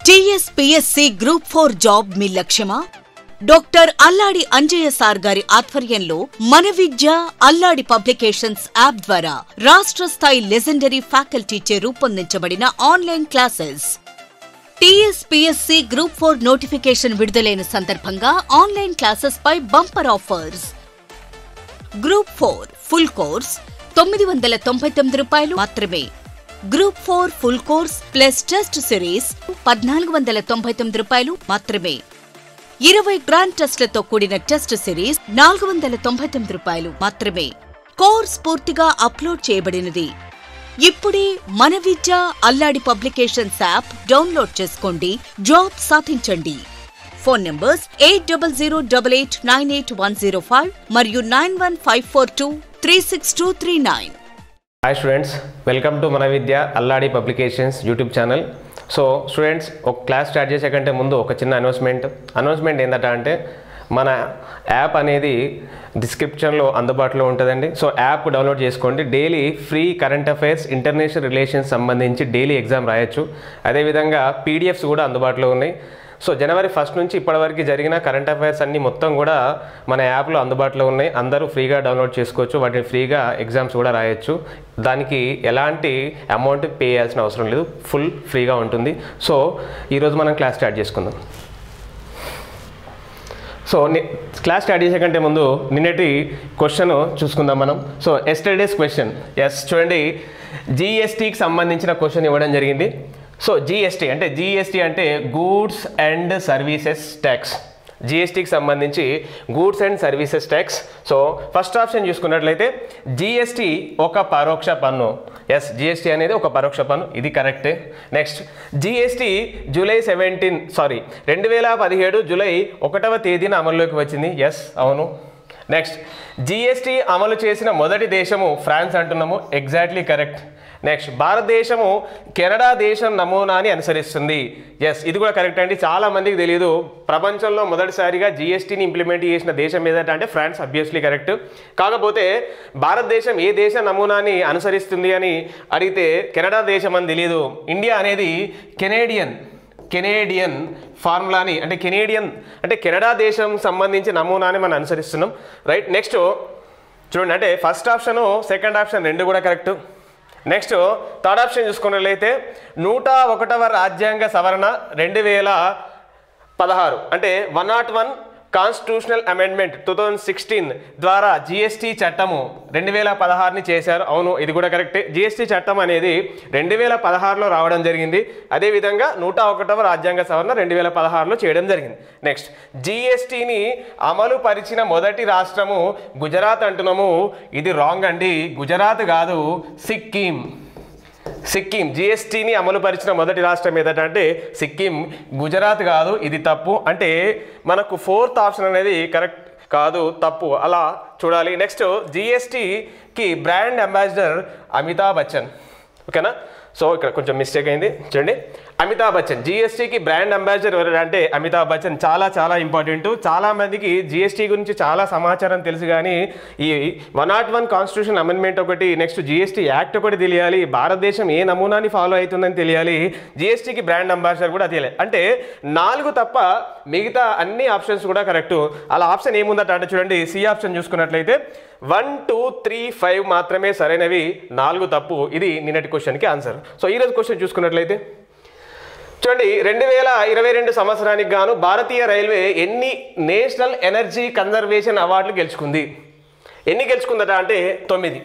TSPSC group four job మీ లక్ష్యమా doctor Alladi Anjaiah sir గారి ఆధ్వర్యంలో మన విద్య అల్లాడి పబ్లికేషన్స్ యాప్ ద్వారా రాష్ట్ర స్థాయి లెజెండరీ ఫ్యాకల్టీచే రూపొందించబడిన online classes TSPSC group four notification విడుదలైన సందర్భంగా ఆన్లైన్ క్లాసెస్ పై bumper offers group four full course తొమ్మిది వందల తొంభై తొమ్మిది రూపాయలు మాత్రమే group four full course plus test series పద్నాలుగు వందల తొంభై తొమ్మిది రూపాయలు మాత్రమే ఇరవై గ్రాండ్ టెస్ట్లతో కూడిన టెస్ట్ సిరీస్ నాలుగు వందల తొంభై తొమ్మిది రూపాయలు మాత్రమే కోర్స్ పూర్తిగా అప్లోడ్ చేయబడినది ఇప్పుడే మన Vidya Alladi publications app download చేసుకోండి జాబ్ సాధించండి phone numbers eight double zero double eight nine eight one zero five మరియు nine one five four two three six two three nine hi students welcome to మన Vidya Alladi publications YouTube channel so students ఒక class start చేసే కంటే ముందు ఒక చిన్న announcement announcement ఏంటంటే అంటే మన యాప్ అనేది డిస్క్రిప్షన్లో అందుబాటులో ఉంటుందండి సో యాప్ డౌన్లోడ్ చేసుకోండి daily free current affairs international relations సంబంధించి డైలీ ఎగ్జామ్ రాయొచ్చు అదేవిధంగా పీడిఎఫ్స్ కూడా అందుబాటులో ఉన్నాయి సో జనవరి ఫస్ట్ నుంచి ఇప్పటివరకు జరిగిన కరెంట్ అఫైర్స్ అన్ని మొత్తం కూడా మన యాప్లో అందుబాటులో ఉన్నాయి అందరూ ఫ్రీగా డౌన్లోడ్ చేసుకోవచ్చు వాటిని ఫ్రీగా ఎగ్జామ్స్ కూడా రాయొచ్చు దానికి ఎలాంటి అమౌంట్ పే చేయాల్సిన అవసరం లేదు ఫుల్ ఫ్రీగా ఉంటుంది సో ఈరోజు మనం క్లాస్ స్టార్ట్ చేసుకుందాం సో ని- క్లాస్ స్టార్ట్ చేసే కంటే ముందు నిన్నటి క్వశ్చన్ చూసుకుందాం మనం సో ఎస్టర్డేస్ క్వశ్చన్ ఎస్ చూడండి జిఎస్టీకి సంబంధించిన క్వశ్చన్ ఇవ్వడం జరిగింది సో జిఎస్టీ అంటే జిఎస్టీ అంటే గూడ్స్ అండ్ సర్వీసెస్ ట్యాక్స్ జిఎస్టీకి సంబంధించి goods and services tax so first option చూసుకున్నట్లయితే జిఎస్టీ ఒక పరోక్ష పన్ను ఎస్ జిఎస్టీ అనేది ఒక పరోక్ష పన్ను ఇది కరెక్టే next GST July seventeen sorry రెండు వేల పదిహేడు జూలై ఒకటవ తేదీన అమల్లోకి వచ్చింది ఎస్ అవును నెక్స్ట్ జిఎస్టీ అమలు చేసిన మొదటి దేశము ఫ్రాన్స్ అంటున్నాము ఎగ్జాక్ట్లీ కరెక్ట్ నెక్స్ట్ భారతదేశము కెనడా దేశం నమూనాని అనుసరిస్తుంది ఎస్ ఇది కూడా కరెక్ట్ అండి చాలా మందికి తెలియదు ప్రపంచంలో మొదటిసారిగా జిఎస్టీని ఇంప్లిమెంట్ చేసిన దేశం ఏదంటే అంటే ఫ్రాన్స్ అబ్వియస్లీ కరెక్ట్ కాకపోతే భారతదేశం ఏ దేశ నమూనాని అనుసరిస్తుంది అని అడిగితే కెనడా దేశం అని తెలియదు ఇండియా అనేది కెనేడియన్ కెనేడియన్ ఫార్ములాని అంటే కెనేడియన్ అంటే కెనడా దేశం సంబంధించి నమూనాని మనం అనుసరిస్తున్నాం రైట్ నెక్స్ట్ చూడండి అంటే ఫస్ట్ ఆప్షను సెకండ్ ఆప్షన్ రెండు కూడా కరెక్ట్ నెక్స్ట్ థర్డ్ ఆప్షన్ చూసుకున్నట్లయితే నూట ఒకటవ రాజ్యాంగ సవరణ రెండు వేల పదహారు అంటే one not one constitutional amendment two thousand sixteen ద్వారా జిఎస్టీ చట్టము రెండు వేల పదహారుని చేశారు అవును ఇది కూడా కరెక్టే జిఎస్టీ చట్టం అనేది రెండు వేల పదహారులో రావడం జరిగింది అదేవిధంగా నూట ఒకటవ రాజ్యాంగ సవరణ రెండు వేల పదహారులో చేయడం జరిగింది నెక్స్ట్ జిఎస్టీని అమలు పరిచిన మొదటి రాష్ట్రము గుజరాత్ అంటున్నాము ఇది రాంగ్ అండి గుజరాత్ కాదు సిక్కిం సిక్కిం జిఎస్టీని అమలుపరిచిన మొదటి రాష్ట్రం ఏదంటే సిక్కిం గుజరాత్ కాదు ఇది తప్పు అంటే మనకు ఫోర్త్ ఆప్షన్ అనేది కరెక్ట్ కాదు తప్పు అలా చూడాలి next జిఎస్టీకి brand ambassador Amitabh Bachchan ఓకేనా సో ఇక్కడ కొంచెం మిస్టేక్ అయింది చూడండి అమితాబ్ బచ్చన్ జిఎస్టీకి బ్రాండ్ అంబాసిడర్ ఎవరు అంటే అమితాబ్ బచ్చన్ చాలా చాలా ఇంపార్టెంట్ చాలా మందికి జిఎస్టీ గురించి చాలా సమాచారం తెలుసు కానీ ఈ one not one constitution amendment ఒకటి నెక్స్ట్ జిఎస్టీ యాక్ట్ ఒకటి తెలియాలి భారతదేశం ఏ నమూనాని ఫాలో అవుతుందని తెలియాలి జిఎస్టీకి బ్రాండ్ అంబాసిడర్ కూడా తెలియాలి అంటే నాలుగు తప్ప మిగతా అన్ని ఆప్షన్స్ కూడా కరెక్ట్ అలా ఆప్షన్ ఏముందట అంటే చూడండి సి ఆప్షన్ చూసుకున్నట్లయితే వన్ టూ త్రీ ఫైవ్ మాత్రమే సరైనవి నాలుగు తప్పు ఇది నిన్నటి క్వశ్చన్కి ఆన్సర్ సో ఈరోజు క్వశ్చన్ చూసుకున్నట్లయితే చూడండి రెండు వేల ఇరవై రెండు సంవత్సరానికి గాను భారతీయ రైల్వే ఎన్ని నేషనల్ ఎనర్జీ కన్జర్వేషన్ అవార్డులు గెలుచుకుంది ఎన్ని గెలుచుకుందట అంటే తొమ్మిది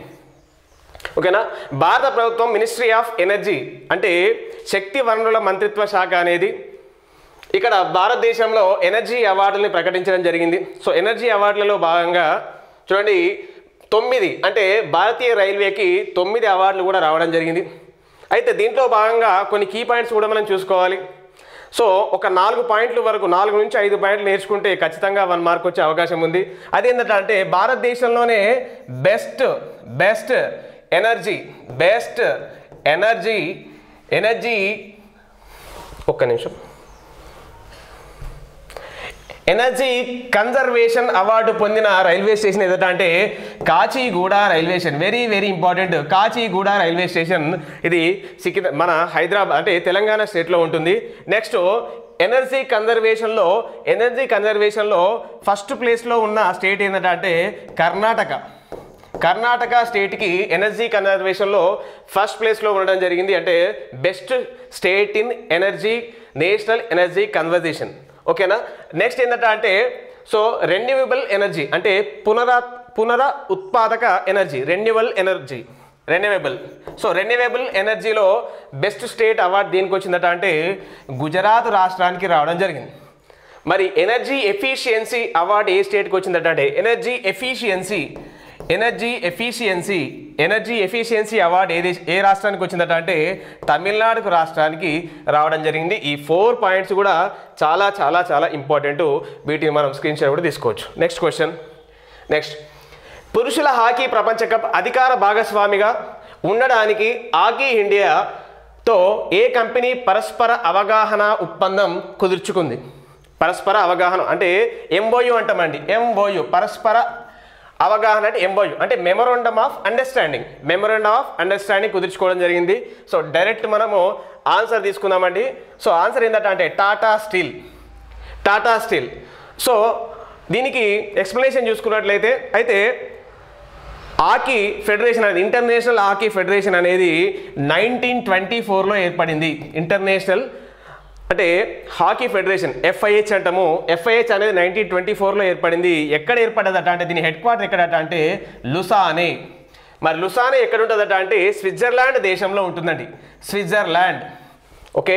ఓకేనా భారత ప్రభుత్వం మినిస్ట్రీ ఆఫ్ ఎనర్జీ అంటే శక్తి వనరుల మంత్రిత్వ శాఖ అనేది ఇక్కడ భారతదేశంలో ఎనర్జీ అవార్డుల్ని ప్రకటించడం జరిగింది సో ఎనర్జీ అవార్డులలో భాగంగా చూడండి తొమ్మిది అంటే భారతీయ రైల్వేకి తొమ్మిది అవార్డులు కూడా రావడం జరిగింది అయితే దీంట్లో భాగంగా కొన్ని కీ పాయింట్స్ కూడా మనం చూసుకోవాలి సో ఒక నాలుగు పాయింట్ల వరకు నాలుగు నుంచి ఐదు పాయింట్లు నేర్చుకుంటే ఖచ్చితంగా వన్ మార్క్ వచ్చే అవకాశం ఉంది అదేంటంటే భారతదేశంలోనే best best energy best energy energy ఒక్క నిమిషం ఎనర్జీ కన్జర్వేషన్ అవార్డు పొందిన రైల్వే స్టేషన్ ఏదట అంటే Kacheguda railway station very very important Kacheguda railway station ఇది సికింద్ర మన హైదరాబాద్ అంటే తెలంగాణ స్టేట్లో ఉంటుంది నెక్స్ట్ ఎనర్జీ కన్జర్వేషన్లో ఎనర్జీ కన్జర్వేషన్లో ఫస్ట్ ప్లేస్లో ఉన్న స్టేట్ ఏంటంటే అంటే కర్ణాటక కర్ణాటక స్టేట్కి ఎనర్జీ కన్జర్వేషన్లో ఫస్ట్ ప్లేస్లో ఉండడం జరిగింది అంటే best state in energy national energy conversation ఓకేనా నెక్స్ట్ ఏంటంటే అంటే సో రెన్యూవబుల్ ఎనర్జీ అంటే పునరా పునర ఉత్పాదక energy renewal energy renewable so renewable ఎనర్జీలో బెస్ట్ స్టేట్ అవార్డు దేనికి వచ్చిందట అంటే గుజరాత్ రాష్ట్రానికి రావడం జరిగింది మరి ఎనర్జీ ఎఫిషియన్సీ అవార్డు ఏ స్టేట్కి వచ్చిందట అంటే energy efficiency energy efficiency energy efficiency award ఏ దేశ ఏ రాష్ట్రానికి వచ్చిందట అంటే తమిళనాడుకు రాష్ట్రానికి రావడం జరిగింది ఈ ఫోర్ పాయింట్స్ కూడా చాలా చాలా చాలా ఇంపార్టెంట్ వీటిని మనం స్క్రీన్ షాట్ కూడా తీసుకోవచ్చు నెక్స్ట్ క్వశ్చన్ నెక్స్ట్ పురుషుల హాకీ ప్రపంచ కప్ అధికార భాగస్వామిగా ఉండడానికి హాకీ ఇండియాతో ఏ కంపెనీ పరస్పర అవగాహన ఒప్పందం కుదుర్చుకుంది పరస్పర అవగాహన అంటే ఎంఓయు అంటామండి ఎంఓయు పరస్పర అవగాహన అంటే ఎంఓయు అంటే memorandum of understanding memorandum of understanding కుదుర్చుకోవడం జరిగింది సో డైరెక్ట్ మనము ఆన్సర్ తీసుకుందామండి సో ఆన్సర్ ఏంటంటే అంటే Tata steel Tata steel so దీనికి ఎక్స్ప్లెనేషన్ చూసుకున్నట్లయితే అయితే హాకీ ఫెడరేషన్ అనేది ఇంటర్నేషనల్ హాకీ ఫెడరేషన్ అనేది నైన్టీన్ ట్వంటీ ఫోర్లో ఏర్పడింది ఇంటర్నేషనల్ అంటే హాకీ ఫెడరేషన్ ఎఫ్ఐహెచ్ అంటాము ఎఫ్ఐహెచ్ అనేది నైన్టీన్ ట్వంటీ ఫోర్లో ఏర్పడింది ఎక్కడ ఏర్పడ్డదట అంటే దీని హెడ్ క్వార్టర్ ఎక్కడట అంటే లుసానే మరి లుసానే ఎక్కడ ఉంటుందట అంటే స్విట్జర్లాండ్ దేశంలో ఉంటుందండి స్విట్జర్లాండ్ ఓకే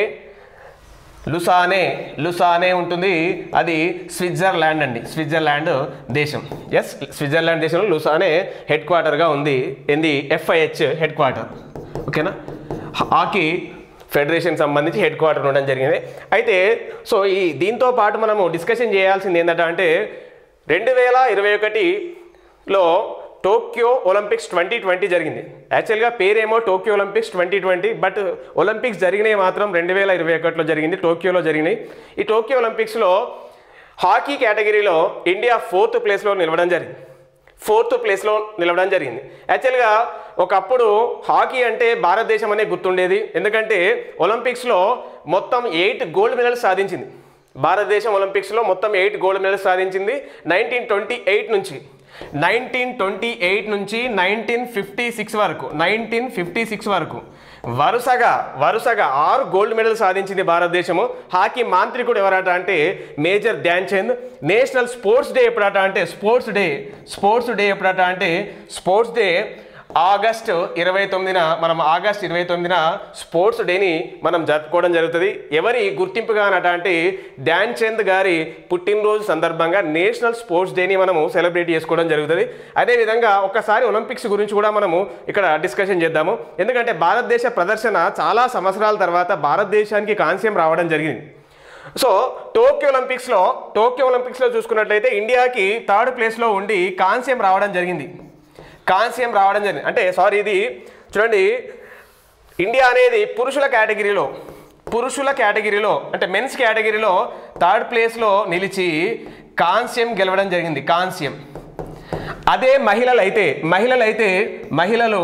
లుసానే లుసానే ఉంటుంది అది స్విట్జర్లాండ్ అండి స్విట్జర్లాండ్ దేశం ఎస్ స్విట్జర్లాండ్ దేశంలో లుసానే హెడ్ క్వార్టర్గా ఉంది ఏంది ఎఫ్ఐహెచ్ హెడ్ క్వార్టర్ ఓకేనా హాకీ ఫెడరేషన్ సంబంధించి హెడ్ క్వార్టర్ ఉండడం జరిగింది అయితే సో ఈ దీంతో పాటు మనము డిస్కషన్ చేయాల్సింది ఏంటంటే అంటే రెండు వేల ఇరవై ఒకటిలో టోక్యో ఒలింపిక్స్ ట్వంటీ ట్వంటీ జరిగింది యాక్చువల్గా పేరేమో Tokyo Olympics twenty twenty but Olympics జరిగినవి మాత్రం రెండు వేల ఇరవై ఒకటిలో జరిగింది టోక్యోలో జరిగినాయి ఈ టోక్యో ఒలింపిక్స్లో హాకీ కేటగిరీలో ఇండియా ఫోర్త్ ప్లేస్లో నిలవడం జరిగింది ఫోర్త్ ప్లేస్లో నిలవడం జరిగింది యాక్చువల్గా ఒకప్పుడు హాకీ అంటే భారతదేశం అనే గుర్తుండేది ఎందుకంటే ఒలింపిక్స్లో మొత్తం ఎయిట్ గోల్డ్ మెడల్స్ సాధించింది భారతదేశం ఒలింపిక్స్లో మొత్తం ఎయిట్ గోల్డ్ మెడల్స్ సాధించింది నైన్టీన్ ట్వంటీ ఎయిట్ నుంచి నైన్టీన్ ట్వంటీ ఎయిట్ నుంచి నైన్టీన్ ఫిఫ్టీ సిక్స్ వరకు నైన్టీన్ ఫిఫ్టీ సిక్స్ వరకు వరుసగా వరుసగా ఆరు గోల్డ్ మెడల్ సాధించింది భారతదేశము హాకీ మాంత్రికుడు ఎవరట అంటే major Dhyan Chand national sports day ఎప్పుడట అంటే స్పోర్ట్స్ డే స్పోర్ట్స్ డే ఎప్పుడట అంటే స్పోర్ట్స్ డే ఆగస్ట్ ఇరవై తొమ్మిదిన మనం ఆగస్ట్ ఇరవై తొమ్మిదిన స్పోర్ట్స్ డేని మనం జరుపుకోవడం జరుగుతుంది ఎవరి గుర్తింపుగా అనట అంటే ధ్యాన్ చంద్ గారి పుట్టినరోజు సందర్భంగా నేషనల్ స్పోర్ట్స్ డేని మనము సెలబ్రేట్ చేసుకోవడం జరుగుతుంది అదేవిధంగా ఒకసారి ఒలింపిక్స్ గురించి కూడా మనము ఇక్కడ డిస్కషన్ చేద్దాము ఎందుకంటే భారతదేశ ప్రదర్శన చాలా సంవత్సరాల తర్వాత భారతదేశానికి కాంస్యం రావడం జరిగింది సో టోక్యో ఒలింపిక్స్లో టోక్యో ఒలింపిక్స్లో చూసుకున్నట్లయితే ఇండియాకి థర్డ్ ప్లేస్లో ఉండి కాంస్యం రావడం జరిగింది కాంస్యం రావడం జరిగింది అంటే సారీ ఇది చూడండి ఇండియా అనేది పురుషుల కేటగిరీలో పురుషుల కేటగిరీలో అంటే మెన్స్ కేటగిరీలో థర్డ్ ప్లేస్లో నిలిచి కాంస్యం గెలవడం జరిగింది కాంస్యం అదే మహిళలు అయితే మహిళలు అయితే మహిళలు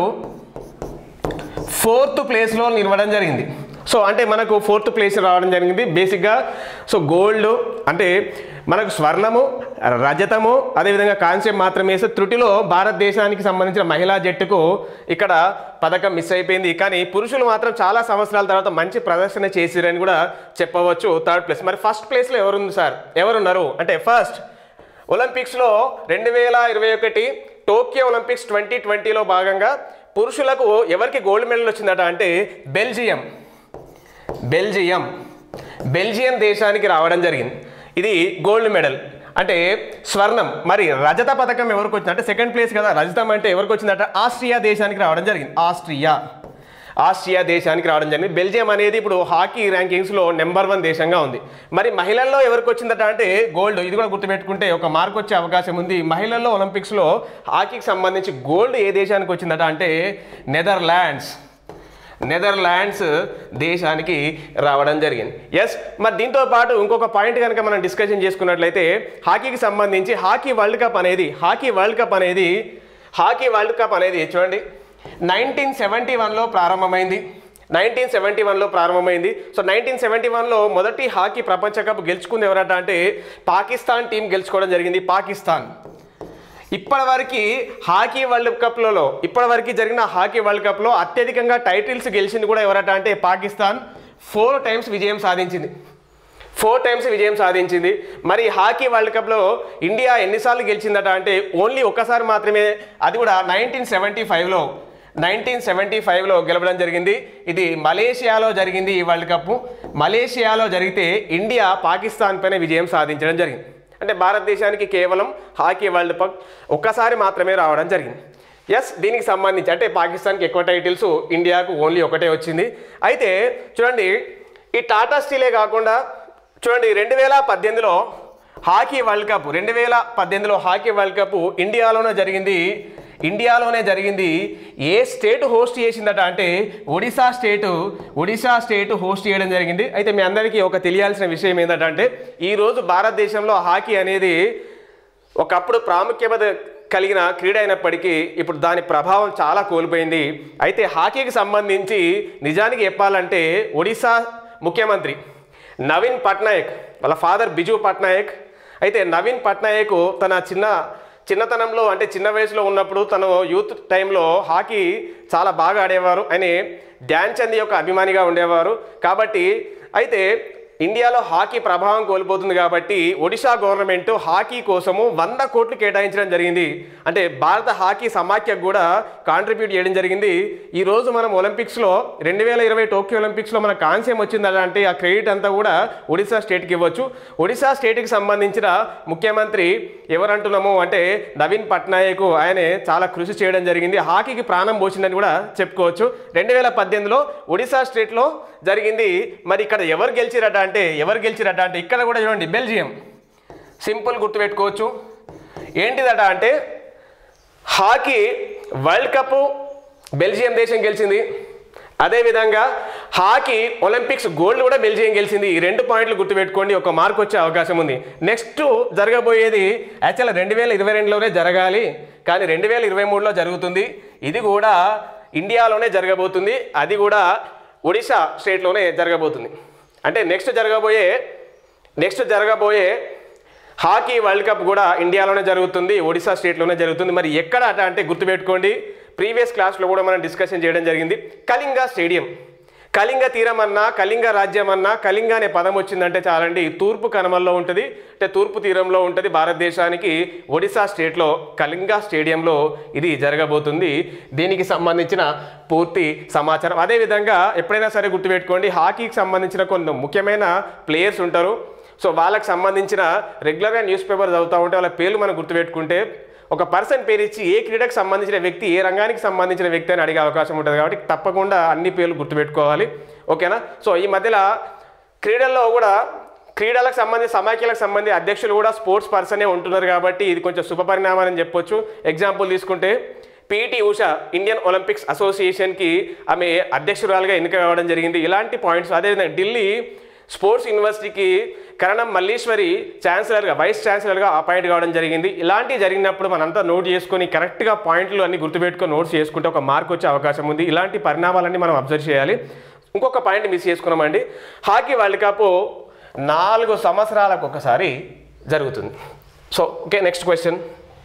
ఫోర్త్ ప్లేస్లో నిలవడం జరిగింది సో అంటే మనకు ఫోర్త్ ప్లేస్ రావడం జరిగింది బేసిక్గా సో గోల్డ్ అంటే మనకు స్వర్ణము రజతము అదేవిధంగా కాంస్యం మాత్రమే వేస్తే త్రుటిలో భారతదేశానికి సంబంధించిన మహిళా జట్టుకు ఇక్కడ పథకం మిస్ అయిపోయింది కానీ పురుషులు మాత్రం చాలా సంవత్సరాల తర్వాత మంచి ప్రదర్శన చేసిరని కూడా చెప్పవచ్చు థర్డ్ ప్లేస్ మరి ఫస్ట్ ప్లేస్లో ఎవరుంది సార్ ఎవరున్నారు అంటే ఫస్ట్ ఒలింపిక్స్లో రెండు వేల ఇరవై ఒకటి టోక్యో ఒలింపిక్స్ ట్వంటీ ట్వంటీలో భాగంగా పురుషులకు ఎవరికి గోల్డ్ మెడల్ వచ్చిందట అంటే బెల్జియం బెల్జియం బెల్జియం దేశానికి రావడం జరిగింది ఇది గోల్డ్ మెడల్ అంటే స్వర్ణం మరి రజత పథకం ఎవరికి వచ్చింది అంటే సెకండ్ ప్లేస్ కదా రజతం అంటే ఎవరికి వచ్చిందట ఆస్ట్రియా దేశానికి రావడం జరిగింది ఆస్ట్రియా ఆస్ట్రియా దేశానికి రావడం జరిగింది బెల్జియం అనేది ఇప్పుడు హాకీ ర్యాంకింగ్స్లో నెంబర్ వన్ దేశంగా ఉంది మరి మహిళల్లో ఎవరికి వచ్చిందట అంటే గోల్డ్ ఇది కూడా గుర్తుపెట్టుకుంటే ఒక మార్క్ వచ్చే అవకాశం ఉంది మహిళల్లో ఒలింపిక్స్లో హాకీకి సంబంధించి గోల్డ్ ఏ దేశానికి వచ్చిందట అంటే నెదర్లాండ్స్ నెదర్లాండ్స్ దేశానికి రావడం జరిగింది ఎస్ మరి దీంతో పాటు ఇంకొక పాయింట్ కనుక మనం డిస్కషన్ చేసుకున్నట్లయితే హాకీకి సంబంధించి హాకీ వరల్డ్ కప్ అనేది హాకీ వరల్డ్ కప్ అనేది హాకీ వరల్డ్ కప్ అనేది చూడండి నైన్టీన్ సెవెంటీ వన్లో ప్రారంభమైంది నైన్టీన్ సెవెంటీ వన్లో ప్రారంభమైంది సో నైన్టీన్ సెవెంటీ వన్లో మొదటి హాకీ ప్రపంచ కప్ గెలుచుకుంది ఎవరట అంటే పాకిస్తాన్ టీం గెలుచుకోవడం జరిగింది పాకిస్తాన్ ఇప్పటివరకు హాకీ వరల్డ్ కప్లలో ఇప్పటివరకు జరిగిన హాకీ వరల్డ్ కప్లో అత్యధికంగా టైటిల్స్ గెలిచింది కూడా ఎవరట అంటే పాకిస్తాన్ ఫోర్ టైమ్స్ విజయం సాధించింది ఫోర్ టైమ్స్ విజయం సాధించింది మరి హాకీ వరల్డ్ కప్లో ఇండియా ఎన్నిసార్లు గెలిచిందట అంటే ఓన్లీ ఒక్కసారి మాత్రమే అది కూడా నైన్టీన్ సెవెంటీ ఫైవ్లో నైన్టీన్ సెవెంటీ ఫైవ్లో గెలవడం జరిగింది ఇది మలేషియాలో జరిగింది ఈ వరల్డ్ కప్ మలేషియాలో జరిగితే ఇండియా పాకిస్తాన్ పైన విజయం సాధించడం జరిగింది అంటే భారతదేశానికి కేవలం హాకీ వరల్డ్ కప్ ఒక్కసారి మాత్రమే రావడం జరిగింది ఎస్ దీనికి సంబంధించి అంటే పాకిస్తాన్కి ఎక్కువ టైటిల్స్ ఇండియాకు ఓన్లీ ఒకటే వచ్చింది అయితే చూడండి ఈ టాటా స్టీలే కాకుండా చూడండి రెండు వేల పద్దెనిమిదిలో హాకీ వరల్డ్ కప్ రెండు వేల పద్దెనిమిదిలో హాకీ వరల్డ్ కప్ ఇండియాలోనే జరిగింది ఇండియాలోనే జరిగింది ఏ స్టేట్ హోస్ట్ చేసిందట అంటే Odisha state Odisha state host చేయడం జరిగింది అయితే మీ అందరికీ ఒక తెలియాల్సిన విషయం ఏంటంటే ఈరోజు భారతదేశంలో హాకీ అనేది ఒకప్పుడు ప్రాముఖ్యత కలిగిన క్రీడ అయినప్పటికీ ఇప్పుడు దాని ప్రభావం చాలా కోల్పోయింది అయితే హాకీకి సంబంధించి నిజానికి చెప్పాలంటే ఒడిశా ముఖ్యమంత్రి నవీన్ పట్నాయక్ వాళ్ళ ఫాదర్ బిజు పట్నాయక్ అయితే నవీన్ పట్నాయక్ తన చిన్న చిన్నతనంలో అంటే చిన్న వయసులో ఉన్నప్పుడు తను యూత్ టైంలో హాకీ చాలా బాగా ఆడేవారు అని ధ్యాన్ చంద్ యొక్క అభిమానిగా ఉండేవారు కాబట్టి అయితే ఇండియాలో హాకీ ప్రభావం కోల్పోతుంది కాబట్టి ఒడిశా గవర్నమెంట్ హాకీ కోసము వంద కోట్లు కేటాయించడం జరిగింది అంటే భారత హాకీ సమాఖ్యకు కూడా కాంట్రిబ్యూట్ చేయడం జరిగింది ఈ రోజు మనం ఒలింపిక్స్లో రెండు వేల ఇరవై టోక్యో ఒలింపిక్స్లో మన కాంస్యం వచ్చిందట అంటే ఆ క్రెడిట్ అంతా కూడా ఒడిశా స్టేట్కి ఇవ్వచ్చు ఒడిశా స్టేట్కి సంబంధించిన ముఖ్యమంత్రి ఎవరంటున్నాము అంటే నవీన్ పట్నాయక్ ఆయనే చాలా కృషి చేయడం జరిగింది హాకీకి ప్రాణం పోసిందని కూడా చెప్పుకోవచ్చు రెండు వేల పద్దెనిమిదిలో ఒడిశా స్టేట్లో జరిగింది మరి ఇక్కడ ఎవరు గెలిచిరట అంటే ఎవరు గెలిచిరట అంటే ఇక్కడ కూడా చూడండి బెల్జియం సింపుల్ గుర్తుపెట్టుకోవచ్చు ఏంటిదట అంటే హాకీ వరల్డ్ కప్ బెల్జియం దేశం గెలిచింది అదేవిధంగా హాకీ ఒలింపిక్స్ గోల్డ్ కూడా బెల్జియం గెలిచింది ఈ రెండు పాయింట్లు గుర్తుపెట్టుకోండి ఒక మార్క్ వచ్చే అవకాశం ఉంది నెక్స్ట్ జరగబోయేది యాక్చువల్ రెండు వేల ఇరవై రెండులోనే జరగాలి కానీ రెండు వేల ఇరవై మూడులో జరుగుతుంది ఇది కూడా ఇండియాలోనే జరగబోతుంది అది కూడా ఒడిశా స్టేట్లోనే జరగబోతుంది అంటే నెక్స్ట్ జరగబోయే నెక్స్ట్ జరగబోయే హాకీ వరల్డ్ కప్ కూడా ఇండియాలోనే జరుగుతుంది ఒడిశా స్టేట్లోనే జరుగుతుంది మరి ఎక్కడ అట అంటే గుర్తుపెట్టుకోండి ప్రీవియస్ క్లాస్లో కూడా మనం డిస్కషన్ చేయడం జరిగింది కళింగ స్టేడియం కళింగ తీరం అన్నా కళింగ రాజ్యం అన్నా కళింగ అనే పదం వచ్చిందంటే చాలండి తూర్పు కనుమల్లో ఉంటుంది అంటే తూర్పు తీరంలో ఉంటుంది భారతదేశానికి ఒడిశా స్టేట్లో కళింగ స్టేడియంలో ఇది జరగబోతుంది దీనికి సంబంధించిన పూర్తి సమాచారం అదేవిధంగా ఎప్పుడైనా సరే గుర్తుపెట్టుకోండి హాకీకి సంబంధించిన కొన్ని ముఖ్యమైన ప్లేయర్స్ ఉంటారు సో వాళ్ళకి సంబంధించిన రెగ్యులర్గా న్యూస్ పేపర్ చదువుతూ ఉంటే వాళ్ళ పేర్లు మనం గుర్తుపెట్టుకుంటే ఒక పర్సన్ పేరు ఇచ్చి ఏ క్రీడకు సంబంధించిన వ్యక్తి ఏ రంగానికి సంబంధించిన వ్యక్తి అని అడిగే అవకాశం ఉంటుంది కాబట్టి తప్పకుండా అన్ని పేర్లు గుర్తుపెట్టుకోవాలి ఓకేనా సో ఈ మధ్యలో క్రీడల్లో కూడా క్రీడలకు సంబంధించి సమాఖ్యలకు సంబంధించి అధ్యక్షులు కూడా స్పోర్ట్స్ పర్సనే ఉంటున్నారు కాబట్టి ఇది కొంచెం శుభపరిణామం అని చెప్పొచ్చు ఎగ్జాంపుల్ తీసుకుంటే పిటి ఉష ఇండియన్ ఒలింపిక్స్ అసోసియేషన్కి ఆమె అధ్యక్షురాలుగా ఎన్నిక కావడం జరిగింది ఇలాంటి పాయింట్స్ అదేవిధంగా ఢిల్లీ స్పోర్ట్స్ యూనివర్సిటీకి కరణం మల్లీశ్వరి ఛాన్సలర్గా వైస్ ఛాన్సలర్గా అపాయింట్ కావడం జరిగింది ఇలాంటివి జరిగినప్పుడు మనంతా నోట్ చేసుకొని కరెక్ట్గా పాయింట్లు అన్ని గుర్తుపెట్టుకొని నోట్స్ చేసుకుంటే ఒక మార్క్ వచ్చే అవకాశం ఉంది ఇలాంటి పరిణామాలన్నీ మనం అబ్జర్వ్ చేయాలి ఇంకొక పాయింట్ మిస్ చేసుకున్నామండి హాకీ వరల్డ్ కప్ నాలుగు సంవత్సరాలకు ఒకసారి జరుగుతుంది సో ఓకే నెక్స్ట్ క్వశ్చన్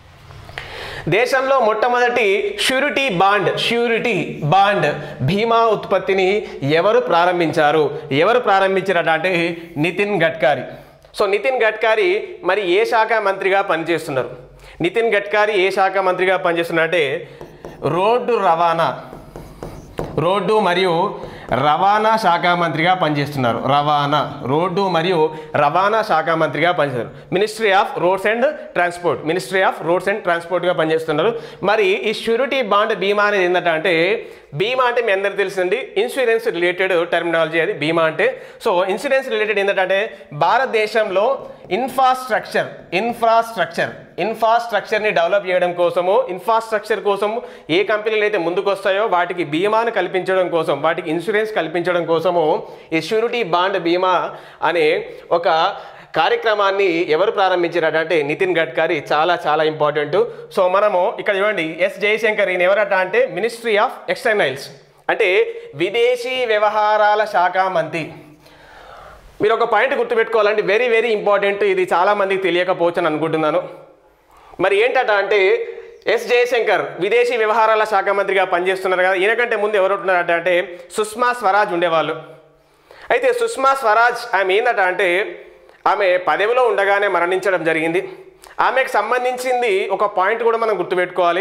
దేశంలో మొట్టమొదటి ష్యూరిటీ బాండ్ ష్యూరిటీ బాండ్ బీమా ఉత్పత్తిని ఎవరు ప్రారంభించారు ఎవరు ప్రారంభించారట అంటే నితిన్ గడ్కరీ సో నితిన్ గడ్కరీ మరి ఏ శాఖ మంత్రిగా పనిచేస్తున్నారు నితిన్ గడ్కరీ ఏ శాఖ మంత్రిగా పనిచేస్తున్నారంటే రోడ్డు రవాణా రోడ్డు మరియు రవాణా శాఖ మంత్రిగా పనిచేస్తున్నారు రవాణా రోడ్డు మరియు రవాణా శాఖ మంత్రిగా పనిచేస్తారు ministry of roads and transport ministry of roads and ట్రాన్స్పోర్ట్గా పనిచేస్తున్నారు మరి ఈ షూరిటీ బాండ్ బీమా అనేది ఏంటంటే అంటే బీమా అంటే మీ అందరికీ తెలిసింది ఇన్సూరెన్స్ రిలేటెడ్ టర్మినాలజీ అది బీమా అంటే సో ఇన్సూరెన్స్ రిలేటెడ్ ఏంటంటే భారతదేశంలో ఇన్ఫ్రాస్ట్రక్చర్ ఇన్ఫ్రాస్ట్రక్చర్ ఇన్ఫ్రాస్ట్రక్చర్ని డెవలప్ చేయడం కోసము ఇన్ఫ్రాస్ట్రక్చర్ కోసం ఏ కంపెనీలు అయితే ముందుకు వస్తాయో వాటికి బీమాను కల్పించడం కోసం వాటికి ఇన్సూరెన్స్ కల్పించడం కోసము ఈ షూరిటీ బాండ్ బీమా అనే ఒక కార్యక్రమాన్ని ఎవరు ప్రారంభించారట అంటే నితిన్ గడ్కరీ చాలా చాలా ఇంపార్టెంట్ సో మనము ఇక్కడ చూడండి ఎస్ జయశంకర్ ఈయన ఎవరట అంటే మినిస్ట్రీ ఆఫ్ ఎక్స్టర్నల్స్ అంటే విదేశీ వ్యవహారాల శాఖ మంత్రి మీరు ఒక పాయింట్ గుర్తుపెట్టుకోవాలంటే వెరీ వెరీ ఇంపార్టెంట్ ఇది చాలా మందికి తెలియకపోవచ్చు అని అనుకుంటున్నాను మరి ఏంటట అంటే ఎస్ జయశంకర్ విదేశీ వ్యవహారాల శాఖ మంత్రిగా పనిచేస్తున్నారు కదా ఈయనకంటే ముందు ఎవరు ఉంటున్నారట అంటే సుష్మా స్వరాజ్ ఉండేవాళ్ళు అయితే సుష్మా స్వరాజ్ ఆమె ఏందట అంటే ఆమె పదవిలో ఉండగానే మరణించడం జరిగింది ఆమెకు సంబంధించింది ఒక పాయింట్ కూడా మనం గుర్తుపెట్టుకోవాలి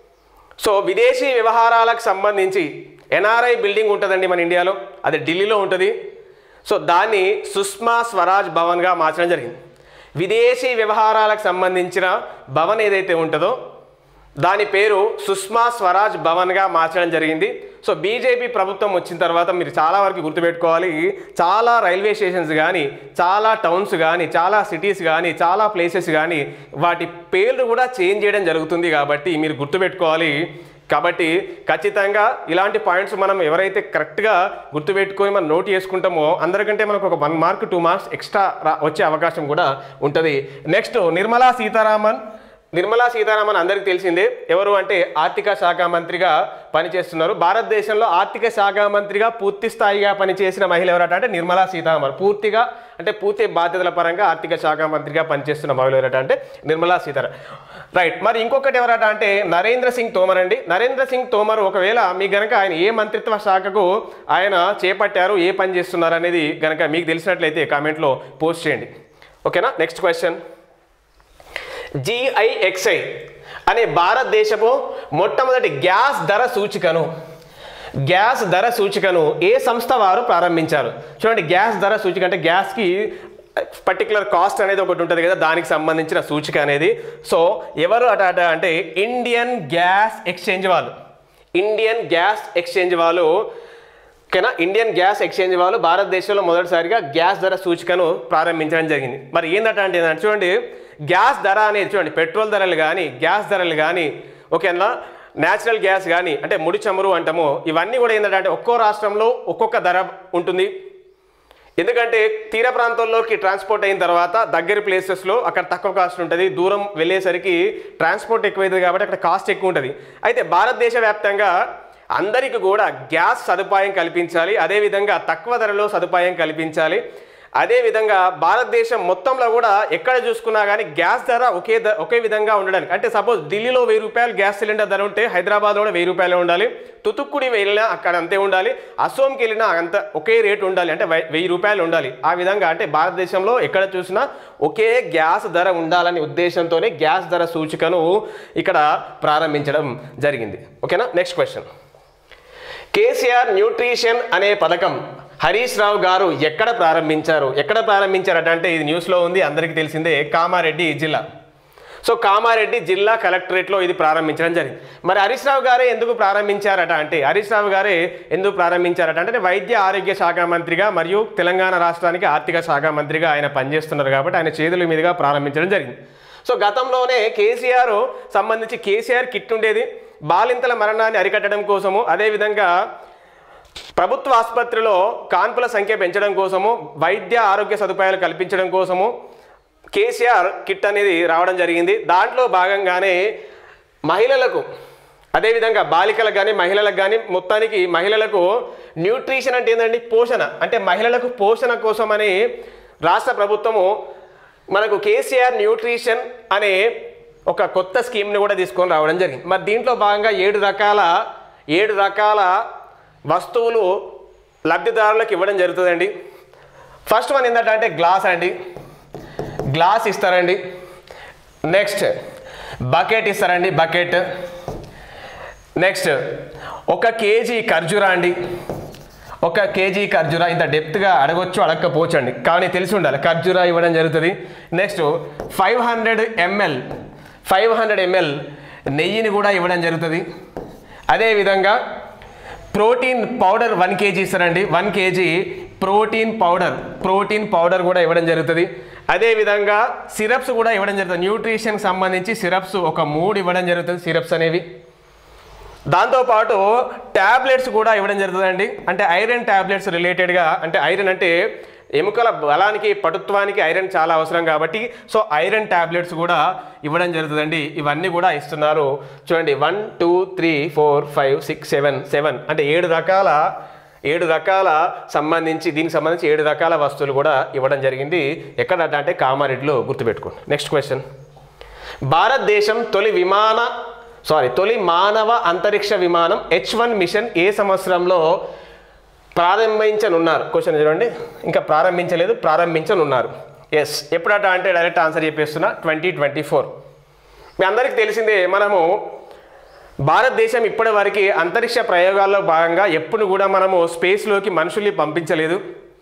సో విదేశీ వ్యవహారాలకు సంబంధించి ఎన్ఆర్ఐ బిల్డింగ్ ఉంటుందండి మన ఇండియాలో అది ఢిల్లీలో ఉంటుంది సో దాన్ని సుష్మా స్వరాజ్ భవన్గా మార్చడం జరిగింది విదేశీ వ్యవహారాలకు సంబంధించిన భవన్ ఏదైతే ఉంటుందో దాని పేరు సుష్మా స్వరాజ్ భవన్గా మార్చడం జరిగింది సో బీజేపీ ప్రభుత్వం వచ్చిన తర్వాత మీరు చాలా వరకు గుర్తుపెట్టుకోవాలి చాలా రైల్వే స్టేషన్స్ కానీ చాలా టౌన్స్ కానీ చాలా సిటీస్ కానీ చాలా ప్లేసెస్ కానీ వాటి పేర్లు కూడా చేంజ్ చేయడం జరుగుతుంది కాబట్టి మీరు గుర్తుపెట్టుకోవాలి కాబట్టి ఖచ్చితంగా ఇలాంటి పాయింట్స్ మనం ఎవరైతే కరెక్ట్గా గుర్తుపెట్టుకొని మనం నోట్ చేసుకుంటామో అందరికంటే మనకు ఒక one mark two marks extra రా వచ్చే అవకాశం కూడా ఉంటుంది నెక్స్ట్ నిర్మలా సీతారామన్ నిర్మలా సీతారామన్ అందరికీ తెలిసిందే ఎవరు అంటే ఆర్థిక శాఖ మంత్రిగా పనిచేస్తున్నారు భారతదేశంలో ఆర్థిక శాఖ మంత్రిగా పూర్తి స్థాయిగా పనిచేసిన మహిళ ఎవరట అంటే నిర్మలా సీతారామన్ పూర్తిగా అంటే పూర్తి బాధ్యతల పరంగా ఆర్థిక శాఖ మంత్రిగా పనిచేస్తున్న మహిళ ఎవరట అంటే నిర్మలా సీతారామన్ రైట్ మరి ఇంకొకటి ఎవరట అంటే నరేంద్ర సింగ్ తోమర్ అండి నరేంద్ర సింగ్ తోమర్ ఒకవేళ మీ గనక ఆయన ఏ మంత్రిత్వ శాఖకు ఆయన చేపట్టారు ఏ పని చేస్తున్నారు అనేది గనక మీకు తెలిసినట్లయితే కామెంట్లో పోస్ట్ చేయండి ఓకేనా నెక్స్ట్ క్వశ్చన్ జిఐఎక్స్ఐ అనే భారతదేశపు మొట్టమొదటి గ్యాస్ ధర సూచికను గ్యాస్ ధర సూచికను ఏ సంస్థ వారు ప్రారంభించారు చూడండి గ్యాస్ ధర సూచిక అంటే గ్యాస్కి పర్టికులర్ కాస్ట్ అనేది ఒకటి ఉంటుంది కదా దానికి సంబంధించిన సూచిక అనేది సో ఎవరు అట అట అంటే ఇండియన్ గ్యాస్ ఎక్స్చేంజ్ వాళ్ళు ఇండియన్ గ్యాస్ ఎక్స్చేంజ్ వాళ్ళు ఓకేనా ఇండియన్ గ్యాస్ ఎక్స్చేంజ్ వాళ్ళు భారతదేశంలో మొదటిసారిగా గ్యాస్ ధర సూచికను ప్రారంభించడం జరిగింది మరి ఏందట అంటే ఏంటంటే చూడండి గ్యాస్ ధర అనేది చూడండి పెట్రోల్ ధరలు కానీ గ్యాస్ ధరలు కానీ ఓకేనా న్యాచురల్ గ్యాస్ కానీ అంటే ముడి చమురు అంటాము ఇవన్నీ కూడా ఏంటంటే అంటే ఒక్కో రాష్ట్రంలో ఒక్కొక్క ధర ఉంటుంది ఎందుకంటే తీర ప్రాంతాల్లోకి ట్రాన్స్పోర్ట్ అయిన తర్వాత దగ్గర ప్లేసెస్లో అక్కడ తక్కువ కాస్ట్ ఉంటుంది దూరం వెళ్ళేసరికి ట్రాన్స్పోర్ట్ ఎక్కువైతుంది కాబట్టి అక్కడ కాస్ట్ ఎక్కువ ఉంటుంది అయితే భారతదేశ వ్యాప్తంగా అందరికీ కూడా గ్యాస్ సదుపాయం కల్పించాలి అదేవిధంగా తక్కువ ధరలో సదుపాయం కల్పించాలి అదేవిధంగా భారతదేశం మొత్తంలో కూడా ఎక్కడ చూసుకున్నా కానీ గ్యాస్ ధర ఒకే ధ ఒకే విధంగా ఉండడానికి అంటే సపోజ్ ఢిల్లీలో వెయ్యి రూపాయలు గ్యాస్ సిలిండర్ ధర ఉంటే హైదరాబాద్లో కూడా వెయ్యి రూపాయలు ఉండాలి తుతుక్కుడి వెళ్ళినా అక్కడ అంతే ఉండాలి అసోంకి వెళ్ళినా అంత ఒకే రేటు ఉండాలి అంటే వై- వెయ్యి రూపాయలు ఉండాలి ఆ విధంగా అంటే భారతదేశంలో ఎక్కడ చూసినా ఒకే గ్యాస్ ధర ఉండాలనే ఉద్దేశంతోనే గ్యాస్ ధర సూచికను ఇక్కడ ప్రారంభించడం జరిగింది ఓకేనా నెక్స్ట్ క్వశ్చన్ కేసీఆర్ న్యూట్రిషన్ అనే పథకం హరీష్ రావు గారు ఎక్కడ ప్రారంభించారు ఎక్కడ ప్రారంభించారట అంటే ఇది న్యూస్లో ఉంది అందరికీ తెలిసిందే కామారెడ్డి జిల్లా సో కామారెడ్డి జిల్లా కలెక్టరేట్లో ఇది ప్రారంభించడం జరిగింది మరి హరీష్ రావు గారే ఎందుకు ప్రారంభించారట అంటే హరీష్ రావు గారే ఎందుకు ప్రారంభించారట అంటే వైద్య ఆరోగ్య శాఖ మంత్రిగా మరియు తెలంగాణ రాష్ట్రానికి ఆర్థిక శాఖ మంత్రిగా ఆయన పనిచేస్తున్నారు కాబట్టి ఆయన చేతుల మీదుగా ప్రారంభించడం జరిగింది సో గతంలోనే కేసీఆర్ సంబంధించి కేసీఆర్ కిట్ ఉండేది బాలింతల మరణాన్ని అరికట్టడం కోసము అదేవిధంగా ప్రభుత్వ ఆసుపత్రిలో కాన్పుల సంఖ్య పెంచడం కోసము వైద్య ఆరోగ్య సదుపాయాలు కల్పించడం కోసము కేసీఆర్ కిట్ అనేది రావడం జరిగింది దాంట్లో భాగంగానే మహిళలకు అదేవిధంగా బాలికలకు కానీ మహిళలకు కానీ మొత్తానికి మహిళలకు న్యూట్రిషన్ అంటే ఏంటండి పోషణ అంటే మహిళలకు పోషణ కోసమని రాష్ట్ర ప్రభుత్వము మనకు కేసీఆర్ న్యూట్రిషన్ అనే ఒక కొత్త స్కీమ్ని కూడా తీసుకొని రావడం జరిగింది మరి దీంట్లో భాగంగా ఏడు రకాల ఏడు రకాల వస్తువులు లబ్ధిదారులకు ఇవ్వడం జరుగుతుందండి ఫస్ట్ వన్ ఏంటంటే అంటే గ్లాస్ అండి గ్లాస్ ఇస్తారండి నెక్స్ట్ బకెట్ ఇస్తారండి బకెట్ నెక్స్ట్ ఒక కేజీ ఖర్జూరా అండి ఒక కేజీ ఖర్జూరా ఇంత డెప్త్గా అడగొచ్చు అడగకపోవచ్చు అండి కానీ తెలిసి ఉండాలి ఖర్జూరా ఇవ్వడం జరుగుతుంది next five hundred ML five hundred ML నెయ్యిని కూడా ఇవ్వడం జరుగుతుంది అదేవిధంగా ప్రోటీన్ పౌడర్ వన్ కేజీ ఇస్తారండి one KG protein powder protein powder కూడా ఇవ్వడం జరుగుతుంది అదేవిధంగా సిరప్స్ కూడా ఇవ్వడం జరుగుతుంది న్యూట్రిషన్కి సంబంధించి సిరప్స్ ఒక మూడు ఇవ్వడం జరుగుతుంది సిరప్స్ అనేవి దాంతోపాటు ట్యాబ్లెట్స్ కూడా ఇవ్వడం జరుగుతుందండి అంటే ఐరన్ ట్యాబ్లెట్స్ రిలేటెడ్గా అంటే ఐరన్ అంటే ఎముకల బలానికి పటుత్వానికి ఐరన్ చాలా అవసరం కాబట్టి సో ఐరన్ ట్యాబ్లెట్స్ కూడా ఇవ్వడం జరుగుతుందండి ఇవన్నీ కూడా ఇస్తున్నారు చూడండి one two three four five six seven seven అంటే ఏడు రకాల ఏడు రకాల సంబంధించి దీనికి సంబంధించి ఏడు రకాల వస్తువులు కూడా ఇవ్వడం జరిగింది ఎక్కడ అంటే కామారెడ్డిలో గుర్తుపెట్టుకోండి నెక్స్ట్ క్వశ్చన్ భారతదేశం తొలి విమాన సారీ తొలి మానవ అంతరిక్ష విమానం హెచ్ వన్ మిషన్ ఏ సంవత్సరంలో ప్రారంభించనున్నారు క్వశ్చన్ చూడండి ఇంకా ప్రారంభించలేదు ప్రారంభించనున్నారు ఎస్ ఎప్పుడట అంటే డైరెక్ట్ ఆన్సర్ చెప్పేస్తున్నా ట్వంటీ ట్వంటీ ఫోర్ మీ అందరికీ తెలిసిందే మనము భారతదేశం ఇప్పటి వరకు అంతరిక్ష ప్రయోగాల్లో భాగంగా ఎప్పుడు కూడా మనము స్పేస్లోకి మనుషుల్ని పంపించలేదు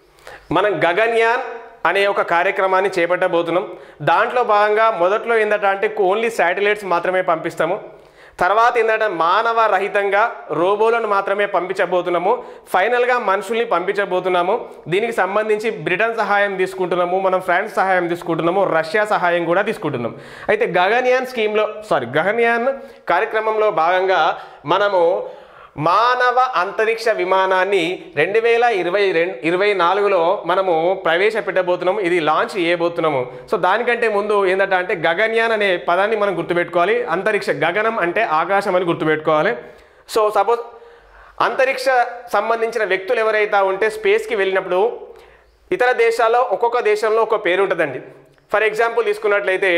మనం గగన్యాన్ అనే ఒక కార్యక్రమాన్ని చేపట్టబోతున్నాం దాంట్లో భాగంగా మొదట్లో ఏంటంటే అంటే ఓన్లీ శాటిలైట్స్ మాత్రమే పంపిస్తాము తర్వాత ఏంటంటే మానవ రహితంగా రోబోలను మాత్రమే పంపించబోతున్నాము ఫైనల్గా మనుషుల్ని పంపించబోతున్నాము దీనికి సంబంధించి బ్రిటన్ సహాయం తీసుకుంటున్నాము మనం ఫ్రాన్స్ సహాయం తీసుకుంటున్నాము రష్యా సహాయం కూడా తీసుకుంటున్నాం అయితే గగన్యాన్ స్కీమ్లో సారీ గగన్యాన్ కార్యక్రమంలో భాగంగా మనము మానవ అంతరిక్ష విమానాన్ని రెండు వేల ఇరవై రెండు ఇరవై నాలుగులో మనము ప్రవేశపెట్టబోతున్నాము ఇది లాంచ్ చేయబోతున్నాము సో దానికంటే ముందు ఏంటంటే అంటే గగన్యాన్ అనే పదాన్ని మనం గుర్తుపెట్టుకోవాలి అంతరిక్ష గగనం అంటే ఆకాశం అని గుర్తుపెట్టుకోవాలి సో సపోజ్ అంతరిక్ష సంబంధించిన వ్యక్తులు ఎవరైతే ఉంటే స్పేస్కి వెళ్ళినప్పుడు ఇతర దేశాల్లో ఒక్కొక్క దేశంలో ఒక పేరు ఉంటుందండి ఫర్ ఎగ్జాంపుల్ తీసుకున్నట్లయితే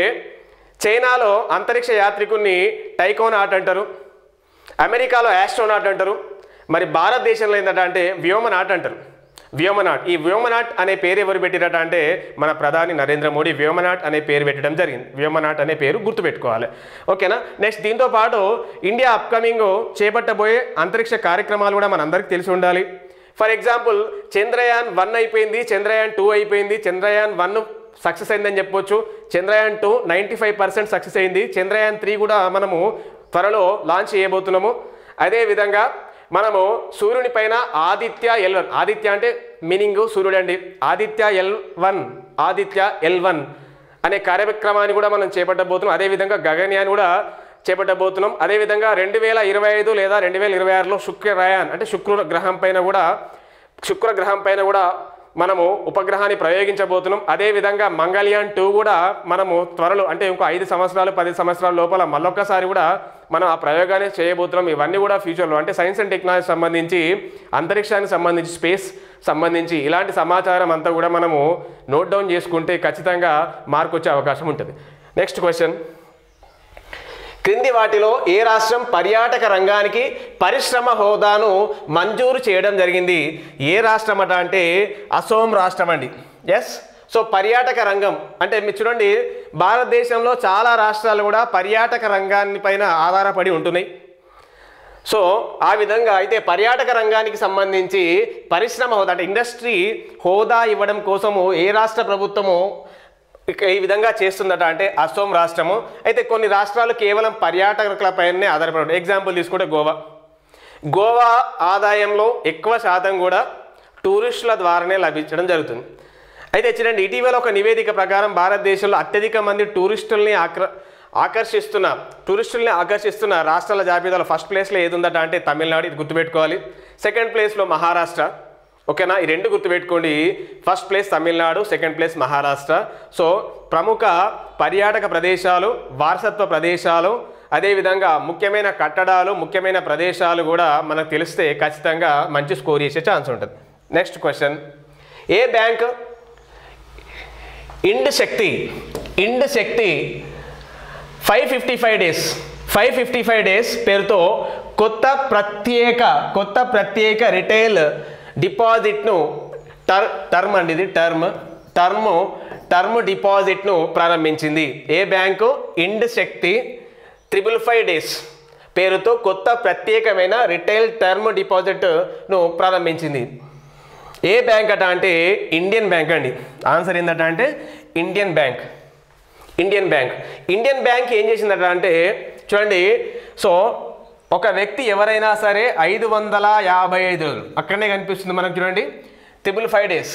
చైనాలో అంతరిక్ష యాత్రికుని టైకోన్ ఆర్ట్ అంటారు అమెరికాలో యాస్ట్రోనాట్ అంటారు మరి భారతదేశంలో ఏంటంటే అంటే వ్యోమనాట్ అంటారు వ్యోమనాట్ ఈ వ్యోమనాట్ అనే పేరు ఎవరు పెట్టిరట అంటే మన ప్రధాని నరేంద్ర మోడీ వ్యోమనాట్ అనే పేరు పెట్టడం జరిగింది వ్యోమనాట్ అనే పేరు గుర్తుపెట్టుకోవాలి ఓకేనా నెక్స్ట్ దీంతో పాటు ఇండియా అప్కమింగ్ చేపట్టబోయే అంతరిక్ష కార్యక్రమాలు కూడా మనందరికీ తెలిసి ఉండాలి ఫర్ ఎగ్జాంపుల్ చంద్రయాన్ వన్ అయిపోయింది చంద్రయాన్ టూ అయిపోయింది చంద్రయాన్ వన్ సక్సెస్ అయిందని చెప్పొచ్చు Chandrayaan two ninety five percent success అయింది చంద్రయాన్ త్రీ కూడా మనము త్వరలో లాంచ్ చేయబోతున్నాము అదేవిధంగా మనము సూర్యుని పైన ఆదిత్య ఎల్ వన్ ఆదిత్య అంటే మీనింగ్ సూర్యుడు అండి Aditya L one Aditya L one అనే కార్యక్రమాన్ని కూడా మనం చేపట్టబోతున్నాం అదేవిధంగా గగన్యాన్ కూడా చేపట్టబోతున్నాం అదేవిధంగా రెండు వేల ఇరవై ఐదు లేదా రెండు వేల ఇరవై ఆరులో శుక్రయాన్ అంటే శుక్ర గ్రహం పైన కూడా శుక్ర గ్రహం పైన కూడా మనము ఉపగ్రహాన్ని ప్రయోగించబోతున్నాం అదేవిధంగా మంగళయాన్ టూ కూడా మనము త్వరలో అంటే ఇంకో ఐదు సంవత్సరాలు పది సంవత్సరాల లోపల మళ్ళొక్కసారి కూడా మనం ఆ ప్రయోగాన్ని చేయబోతున్నాం ఇవన్నీ కూడా ఫ్యూచర్లో అంటే సైన్స్ అండ్ టెక్నాలజీ సంబంధించి అంతరిక్షానికి సంబంధించి స్పేస్ సంబంధించి ఇలాంటి సమాచారం అంతా కూడా మనము నోట్ డౌన్ చేసుకుంటే ఖచ్చితంగా మార్క్ వచ్చే అవకాశం ఉంటుంది నెక్స్ట్ క్వశ్చన్ క్రింది వాటిలో ఏ రాష్ట్రం పర్యాటక రంగానికి పరిశ్రమ హోదాను మంజూరు చేయడం జరిగింది ఏ రాష్ట్రం అట అంటే అసోం రాష్ట్రం అండి ఎస్ సో పర్యాటక రంగం అంటే మీరు చూడండి భారతదేశంలో చాలా రాష్ట్రాలు కూడా పర్యాటక రంగాన్ని పైన ఆధారపడి ఉంటున్నాయి సో ఆ విధంగా అయితే పర్యాటక రంగానికి సంబంధించి పరిశ్రమ హోదా అంటే ఇండస్ట్రీ హోదా ఇవ్వడం కోసము ఏ రాష్ట్ర ప్రభుత్వము ఇక ఈ విధంగా చేస్తుందట అంటే అసోం రాష్ట్రము అయితే కొన్ని రాష్ట్రాలు కేవలం పర్యాటకులపైనే ఆధారపడి ఉంటాయి. ఎగ్జాంపుల్ తీసుకుంటే గోవా గోవా ఆదాయంలో ఎక్కువ శాతం కూడా టూరిస్టుల ద్వారానే లభించడం జరుగుతుంది అయితే చూడండి ఇటీవల ఒక నివేదిక ప్రకారం భారతదేశంలో అత్యధిక మంది టూరిస్టుల్ని ఆక్ర ఆకర్షిస్తున్న టూరిస్టుల్ని ఆకర్షిస్తున్న రాష్ట్రాల జాబితాలో ఫస్ట్ ప్లేస్లో ఏది ఉందట అంటే తమిళనాడు ఇది గుర్తుపెట్టుకోవాలి సెకండ్ ప్లేస్లో మహారాష్ట్ర ఓకేనా ఈ రెండు గుర్తుపెట్టుకోండి first place Tamil Nadu second place Maharashtra so ప్రముఖ పర్యాటక ప్రదేశాలు వారసత్వ ప్రదేశాలు అదేవిధంగా ముఖ్యమైన కట్టడాలు ముఖ్యమైన ప్రదేశాలు కూడా మనకు తెలిస్తే ఖచ్చితంగా మంచి స్కోర్ చేసే ఛాన్స్ ఉంటుంది నెక్స్ట్ క్వశ్చన్ ఏ bank Ind Shakti Ind Shakti five fifty five days five fifty five days పేరుతో కొత్త ప్రత్యేక కొత్త ప్రత్యేక రిటైల్ డిపాజిట్ను టర్ టర్మ్ అండి ఇది టర్మ్ టర్మ్ టర్మ్ డిపాజిట్ను ప్రారంభించింది ఏ bank Ind Shakti triple five days పేరుతో కొత్త ప్రత్యేకమైన రిటైల్ టర్మ్ డిపాజిట్ను ప్రారంభించింది ఏ బ్యాంక్ అట అంటే ఇండియన్ బ్యాంక్ అండి ఆన్సర్ ఏంటంటే అంటే Indian bank Indian bank Indian bank ఏం చేసిందట అంటే చూడండి సో ఒక వ్యక్తి ఎవరైనా సరే ఐదు వందల యాభై ఐదు రోజులు అక్కడనే కనిపిస్తుంది మనకు చూడండి త్రిబుల్ ఫైవ్ డేస్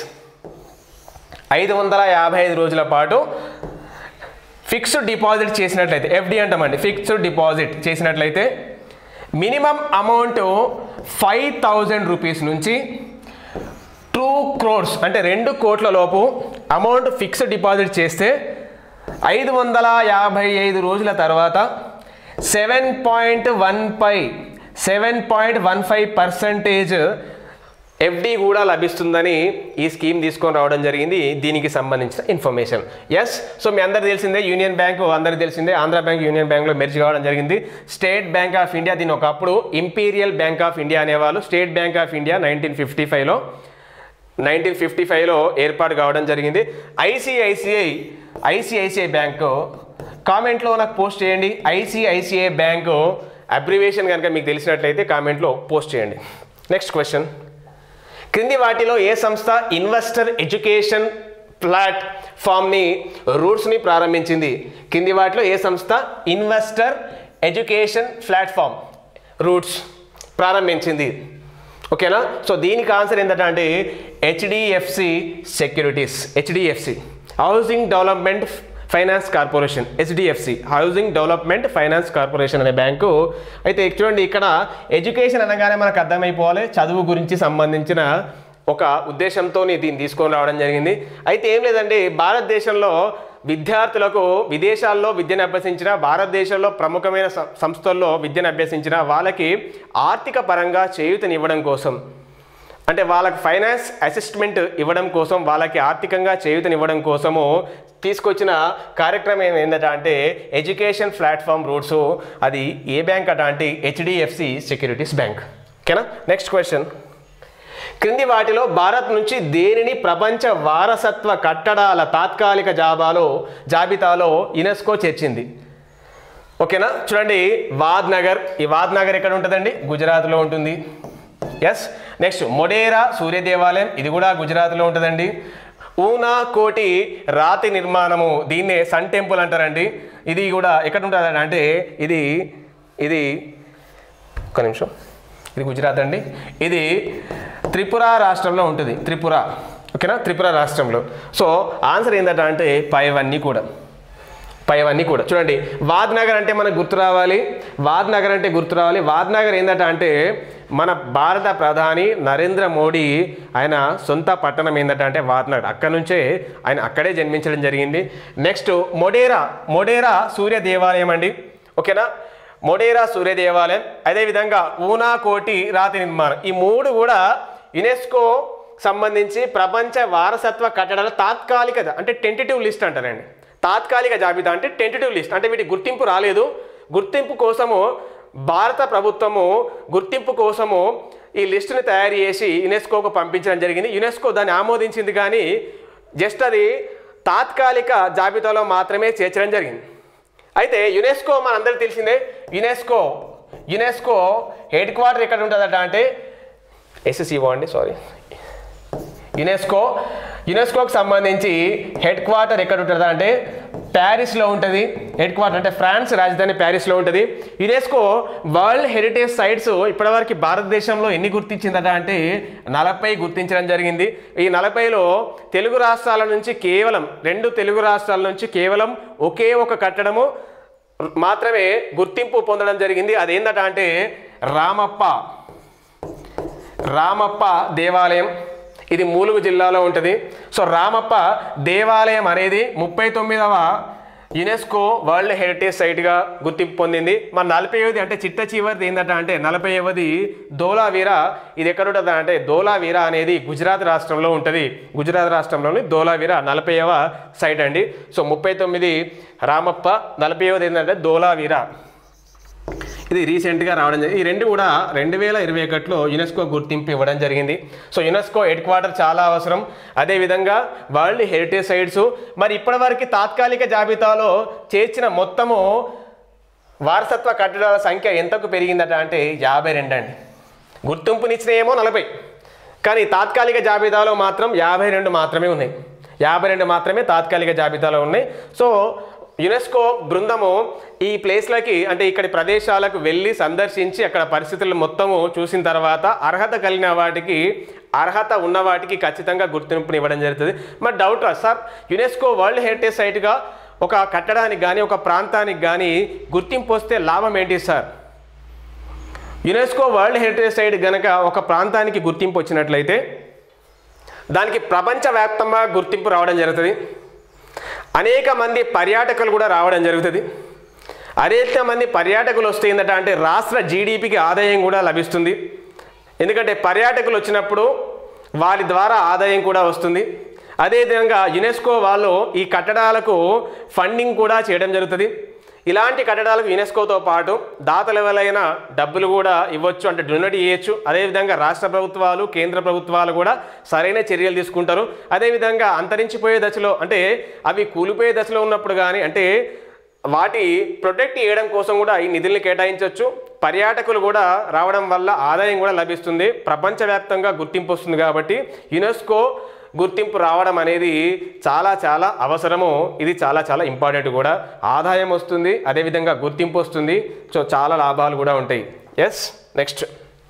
ఐదు వందల యాభై ఐదు రోజుల పాటు ఫిక్స్డ్ డిపాజిట్ చేసినట్లయితే ఎఫ్డి అంటామండి ఫిక్స్డ్ డిపాజిట్ చేసినట్లయితే minimum amount five thousand rupees నుంచి టూ క్రోర్స్ అంటే రెండు కోట్ల లోపు అమౌంట్ ఫిక్స్డ్ డిపాజిట్ చేస్తే ఐదు వందల యాభై ఐదు రోజుల తర్వాత seven point one five seven point one five percentage FD కూడా లభిస్తుందని ఈ స్కీమ్ తీసుకొని రావడం జరిగింది దీనికి సంబంధించిన ఇన్ఫర్మేషన్ ఎస్ సో మీ అందరికి తెలిసిందే యూనియన్ బ్యాంకు అందరికి తెలిసిందే ఆంధ్ర బ్యాంక్ యూనియన్ బ్యాంక్లో మెర్జ్ కావడం జరిగింది స్టేట్ బ్యాంక్ ఆఫ్ ఇండియా దీని ఒకప్పుడు ఇంపీరియల్ బ్యాంక్ ఆఫ్ ఇండియా అనేవాళ్ళు state bank of India nineteen fifty ఫైవ్లో నైన్టీన్ ఫిఫ్టీ ఫైవ్లో ఏర్పాటు కావడం జరిగింది ఐసిఐసిఐ ఐసిఐసిఐ బ్యాంకు కామెంట్లో నాకు పోస్ట్ చేయండి ఐసిఐసిఐ బ్యాంకు అబ్రివేషన్ కనుక మీకు తెలిసినట్లయితే కామెంట్లో పోస్ట్ చేయండి నెక్స్ట్ క్వశ్చన్ క్రింది వాటిలో ఏ సంస్థ ఇన్వెస్టర్ ఎడ్యుకేషన్ ప్లాట్ఫామ్ని రూట్స్ని ప్రారంభించింది కింది వాటిలో ఏ సంస్థ ఇన్వెస్టర్ ఎడ్యుకేషన్ ప్లాట్ఫామ్ రూట్స్ ప్రారంభించింది ఓకేనా సో దీనికి ఆన్సర్ ఏంటంటే అంటే HDFC securities HDFC housing development finance corporation HDFC housing development finance corporation అనే బ్యాంకు అయితే చూడండి ఇక్కడ ఎడ్యుకేషన్ అనగానే మనకు అర్థమైపోవాలి చదువు గురించి సంబంధించిన ఒక ఉద్దేశంతో దీన్ని తీసుకొని రావడం జరిగింది అయితే ఏం లేదండి భారతదేశంలో విద్యార్థులకు విదేశాల్లో విద్యను అభ్యసించిన భారతదేశంలో ప్రముఖమైన సం- సంస్థల్లో విద్యను అభ్యసించిన వాళ్ళకి ఆర్థిక పరంగా చేయూతనివ్వడం కోసం అంటే వాళ్ళకి ఫైనాన్స్ అసిస్ట్మెంట్ ఇవ్వడం కోసం వాళ్ళకి ఆర్థికంగా చేయూతనివ్వడం కోసము తీసుకొచ్చిన కార్యక్రమం ఏంటంటే అంటే ఎడ్యుకేషన్ ప్లాట్ఫామ్ రూట్స్ అది ఏ బ్యాంక్ అట అంటే హెచ్డిఎఫ్సి సెక్యూరిటీస్ బ్యాంక్ ఓకేనా నెక్స్ట్ క్వశ్చన్ క్రింది వాటిలో భారత్ నుంచి దేనిని ప్రపంచ వారసత్వ కట్టడాల తాత్కాలిక జాబాలో జాబితాలో యునెస్కో చేర్చింది ఓకేనా చూడండి వాద్ నగర్ ఈ వాద్ నగర్ ఎక్కడ ఉంటుందండి గుజరాత్లో ఉంటుంది ఎస్ నెక్స్ట్ మొడేరా సూర్య దేవాలయం ఇది కూడా గుజరాత్లో ఉంటుందండి ఊనా కోటి రాతి నిర్మాణము దీన్నే సన్ టెంపుల్ అంటారండి ఇది కూడా ఎక్కడ ఉంటుంది అంటే ఇది ఇది ఒక నిమిషం ఇది గుజరాత్ అండి ఇది త్రిపుర రాష్ట్రంలో ఉంటుంది త్రిపుర ఓకేనా త్రిపుర రాష్ట్రంలో సో ఆన్సర్ ఏంటంటే అంటే పైవన్నీ కూడా పైవన్నీ కూడా చూడండి వాద్ నగర్ అంటే మనకు గుర్తు రావాలి వాద్ నగర్ అంటే గుర్తు రావాలి వాద్ నగర్ ఏంటంటే అంటే మన భారత ప్రధాని నరేంద్ర మోడీ ఆయన సొంత పట్టణం ఏంటంటే అంటే వాద్ నగర్ అక్కడ నుంచే ఆయన అక్కడే జన్మించడం జరిగింది నెక్స్ట్ మొడేరా మొడేరా సూర్య దేవాలయం అండి ఓకేనా మొడేరా సూర్య దేవాలయం అదేవిధంగా ఊనా కోటి రాతి నిర్మాణం ఈ మూడు కూడా యునెస్కో సంబంధించి ప్రపంచ వారసత్వ కట్టడాల తాత్కాలిక అంటే టెంటేటివ్ లిస్ట్ అంటారండి తాత్కాలిక జాబితా అంటే టెంటేటివ్ లిస్ట్ అంటే వీటి గుర్తింపు రాలేదు గుర్తింపు కోసము భారత ప్రభుత్వము గుర్తింపు కోసము ఈ లిస్టుని తయారు చేసి యునెస్కోకు పంపించడం జరిగింది యునెస్కో దాన్ని ఆమోదించింది కానీ జస్ట్ అది తాత్కాలిక జాబితాలో మాత్రమే చేర్చడం జరిగింది అయితే యునెస్కో మనందరికీ తెలిసిందే యునెస్కో యునెస్కో హెడ్ క్వార్టర్ ఎక్కడ ఉంటుందట అంటే ఎస్ఎస్ఈఓ అండి సారీ యునెస్కో యునెస్కోకి సంబంధించి హెడ్ క్వార్టర్ ఎక్కడ ఉంటుంది అంటే ప్యారిస్లో ఉంటుంది హెడ్ క్వార్టర్ అంటే ఫ్రాన్స్ రాజధాని ప్యారిస్లో ఉంటుంది యునెస్కో వరల్డ్ హెరిటేజ్ సైట్స్ ఇప్పటివరకు భారతదేశంలో ఎన్ని గుర్తించిందట అంటే నలభై గుర్తించడం జరిగింది ఈ నలభైలో తెలుగు రాష్ట్రాల నుంచి కేవలం రెండు తెలుగు రాష్ట్రాల నుంచి కేవలం ఒకే ఒక కట్టడము మాత్రమే గుర్తింపు పొందడం జరిగింది అదేందట అంటే రామప్ప రామప్ప దేవాలయం ఇది మూలుగు జిల్లాలో ఉంటుంది సో రామప్ప దేవాలయం అనేది ముప్పై తొమ్మిదవ యునెస్కో వరల్డ్ హెరిటేజ్ సైట్గా గుర్తింపు పొందింది మన నలభైవది అంటే చిట్ట చివరిది ఏంటంటే అంటే నలభైవది ధోలావీరా ఇది ఎక్కడ ఉంటుంది అంటే ధోలావీరా అనేది గుజరాత్ రాష్ట్రంలో ఉంటుంది గుజరాత్ రాష్ట్రంలోని ధోలావీరా నలభైవ సైట్ అండి సో ముప్పై తొమ్మిది రామప్ప నలభైవది ఏంటంటే ధోలావీరా ఇది రీసెంట్గా రావడం జరిగింది ఈ రెండు కూడా రెండు వేల ఇరవై ఒకటిలో యునెస్కో గుర్తింపు ఇవ్వడం జరిగింది సో యునెస్కో హెడ్ క్వార్టర్ చాలా అవసరం అదేవిధంగా వరల్డ్ హెరిటేజ్ సైట్స్ మరి ఇప్పటివరకు తాత్కాలిక జాబితాలో చేర్చిన మొత్తము వారసత్వ కట్టడాల సంఖ్య ఎంతకు పెరిగిందట అంటే యాభై రెండు అండి గుర్తింపునిచ్చినేమో నలభై కానీ తాత్కాలిక జాబితాలో మాత్రం యాభై రెండు మాత్రమే ఉన్నాయి యాభై రెండు మాత్రమే తాత్కాలిక జాబితాలో ఉన్నాయి సో యునెస్కో బృందము ఈ ప్లేస్లకి అంటే ఇక్కడి ప్రదేశాలకు వెళ్ళి సందర్శించి అక్కడ పరిస్థితులు మొత్తము చూసిన తర్వాత అర్హత కలిగిన వాటికి అర్హత ఉన్న వాటికి ఖచ్చితంగా గుర్తింపుని ఇవ్వడం జరుగుతుంది మరి డౌట్ రా సార్ యునెస్కో వరల్డ్ హెరిటేజ్ సైట్గా ఒక కట్టడానికి కానీ ఒక ప్రాంతానికి కానీ గుర్తింపు వస్తే లాభం ఏంటి sir UNESCO world heritage site గనక ఒక ప్రాంతానికి గుర్తింపు వచ్చినట్లయితే దానికి ప్రపంచవ్యాప్తంగా గుర్తింపు రావడం జరుగుతుంది అనేక మంది పర్యాటకులు కూడా రావడం జరుగుతుంది అనేక మంది పర్యాటకులు వస్తే ఏంటంటే అంటే రాష్ట్ర జీడిపికి ఆదాయం కూడా లభిస్తుంది ఎందుకంటే పర్యాటకులు వచ్చినప్పుడు వారి ద్వారా ఆదాయం కూడా వస్తుంది అదేవిధంగా యునెస్కో వాళ్ళు ఈ కట్టడాలకు ఫండింగ్ కూడా చేయడం జరుగుతుంది ఇలాంటి కట్టడాలకు యునెస్కోతో పాటు దాత లెవెలైన డబ్బులు కూడా ఇవ్వచ్చు అంటే డొనేట్ చేయొచ్చు అదేవిధంగా రాష్ట్ర ప్రభుత్వాలు కేంద్ర ప్రభుత్వాలు కూడా సరైన చర్యలు తీసుకుంటారు అదేవిధంగా అంతరించిపోయే దశలో అంటే అవి కూలిపోయే దశలో ఉన్నప్పుడు కానీ అంటే వాటి ప్రొటెక్ట్ చేయడం కోసం కూడా ఈ నిధుల్ని కేటాయించవచ్చు పర్యాటకులు కూడా రావడం వల్ల ఆదాయం కూడా లభిస్తుంది ప్రపంచవ్యాప్తంగా గుర్తింపు వస్తుంది కాబట్టి యునెస్కో గుర్తింపు రావడం అనేది చాలా చాలా అవసరము ఇది చాలా చాలా ఇంపార్టెంట్ కూడా ఆదాయం వస్తుంది అదేవిధంగా గుర్తింపు వస్తుంది సో చాలా లాభాలు కూడా ఉంటాయి yes next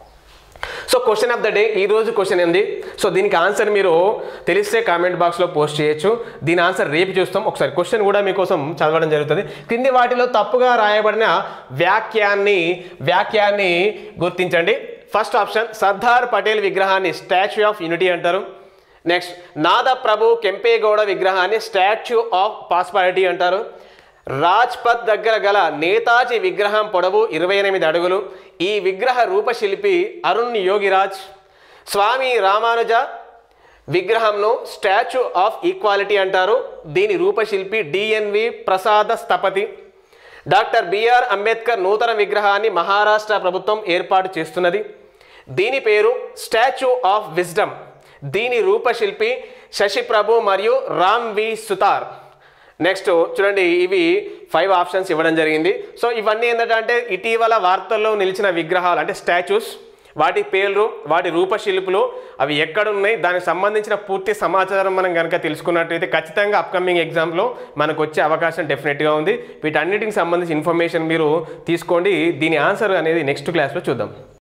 so question of the day ఈ రోజు క్వశ్చన్ ఏంది సో దీనికి ఆన్సర్ మీరు తెలిస్తే కామెంట్ బాక్స్లో పోస్ట్ చేయొచ్చు దీని ఆన్సర్ రేపు చూస్తాం ఒకసారి క్వశ్చన్ కూడా మీకోసం చదవడం జరుగుతుంది క్రింది వాటిలో తప్పుగా రాయబడిన వ్యాఖ్యాన్ని వ్యాఖ్యాన్ని గుర్తించండి ఫస్ట్ ఆప్షన్ సర్దార్ పటేల్ విగ్రహాన్ని స్టాచ్యూ ఆఫ్ యూనిటీ అంటారు నెక్స్ట్ నాద ప్రభు కెంపేగౌడ విగ్రహాన్ని స్టాచ్యూ ఆఫ్ పాస్పారిటీ అంటారు రాజ్పథ్ దగ్గర గల నేతాజీ విగ్రహం పొడవు ఇరవై ఎనిమిది అడుగులు ఈ విగ్రహ రూపశిల్పి అరుణ్ యోగిరాజ్ స్వామి రామానుజ విగ్రహంను స్టాచ్యూ ఆఫ్ ఈక్వాలిటీ అంటారు దీని రూపశిల్పి డిఎన్వి ప్రసాద స్థపతి డాక్టర్ బిఆర్ అంబేద్కర్ నూతన విగ్రహాన్ని మహారాష్ట్ర ప్రభుత్వం ఏర్పాటు చేస్తున్నది దీని పేరు స్టాచ్యూ ఆఫ్ విజ్డమ్ దీని రూపశిల్పి శశిప్రభు మరియు రామ్ వి సుతార్ నెక్స్ట్ చూడండి ఇవి ఫైవ్ ఆప్షన్స్ ఇవ్వడం జరిగింది సో ఇవన్నీ ఏంటంటే ఇటీవల వార్తల్లో నిలిచిన విగ్రహాలు అంటే స్టాచ్యూస్ వాటి పేర్లు వాటి రూపశిల్పులు అవి ఎక్కడున్నాయి దానికి సంబంధించిన పూర్తి సమాచారం మనం కనుక తెలుసుకున్నట్టయితే ఖచ్చితంగా అప్కమింగ్ ఎగ్జామ్లో మనకు వచ్చే అవకాశం డెఫినెట్గా ఉంది వీటన్నిటికి సంబంధించిన ఇన్ఫర్మేషన్ మీరు తీసుకోండి దీని ఆన్సర్ అనేది నెక్స్ట్ క్లాస్లో చూద్దాం